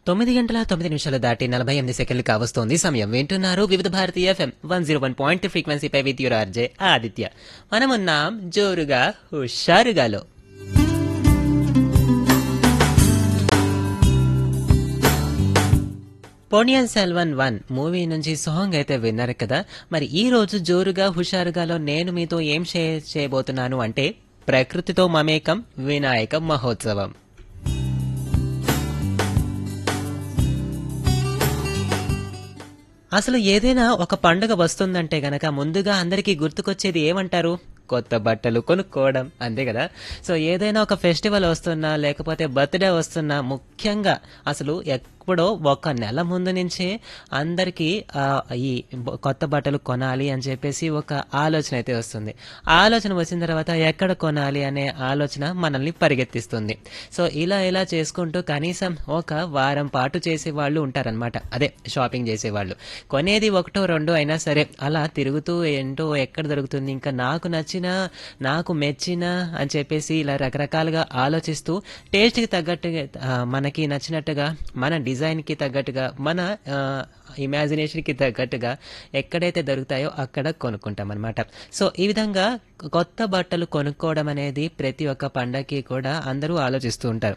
తొమ్మిది గంటల తొమ్మిది నిమిషాలు దాటి నలభై ఎనిమిది సెకండ్లు కావస్తోంది సమయం వింటున్నారు Vividh Bharati FM one zero one point ఫ్రీక్వెన్సీపై విత్ యువర్ ఆర్జే ఆదిత్య మనమున్నాం జోరుగా హుషారుగాలో పొనియన్ సెల్వన్ వన్ మూవీ నుంచి సాంగ్ అయితే విన్నారు కదా మరి ఈ రోజు జోరుగా హుషారుగాలో నేను మీతో ఏం షేర్ చేయబోతున్నాను అంటే ప్రకృతితో మమేకం వినాయక మహోత్సవం అసలు ఏదైనా ఒక పండుగ వస్తుందంటే గనక ముందుగా అందరికీ గుర్తుకొచ్చేది ఏమంటారు కొత్త బట్టలు కొనుక్కోవడం అంతే కదా సో ఏదైనా ఒక ఫెస్టివల్ వస్తున్నా లేకపోతే బర్త్డే వస్తున్నా ముఖ్యంగా అసలు ఎప్పుడో ఒక నెల ముందు నుంచే అందరికీ ఆ, ఈ బ- కొత్త బట్టలు కొనాలి అని చెప్పేసి ఒక ఆలోచన అయితే వస్తుంది ఆలోచన వచ్చిన తర్వాత ఎక్కడ కొనాలి అనే ఆలోచన మనల్ని పరిగెత్తిస్తుంది సో ఇలా ఇలా చేసుకుంటూ కనీసం ఒక వారం పాటు చేసే వాళ్ళు ఉంటారనమాట అదే షాపింగ్ చేసేవాళ్ళు కొనేది ఒకటో రెండో అయినా సరే అలా తిరుగుతూ ఏంటో ఎక్కడ దొరుకుతుంది ఇంకా నాకు నచ్చిన నాకు మెచ్చిన అని చెప్పేసి ఇలా రకరకాలుగా ఆలోచిస్తూ టేస్ట్కి తగ్గట్టుగా ఆ, మనకి నచ్చినట్టుగా మన డిజైన్కి తగ్గట్టుగా మన ఆ, ఇమాజినేషన్కి తగ్గట్టుగా ఎక్కడైతే దొరుకుతాయో అక్కడ కొనుక్కుంటాం అనమాట సో ఈ విధంగా కొత్త బట్టలు కొనుక్కోవడం అనేది ప్రతి ఒక్క పండగకి కూడా అందరూ ఆలోచిస్తూ ఉంటారు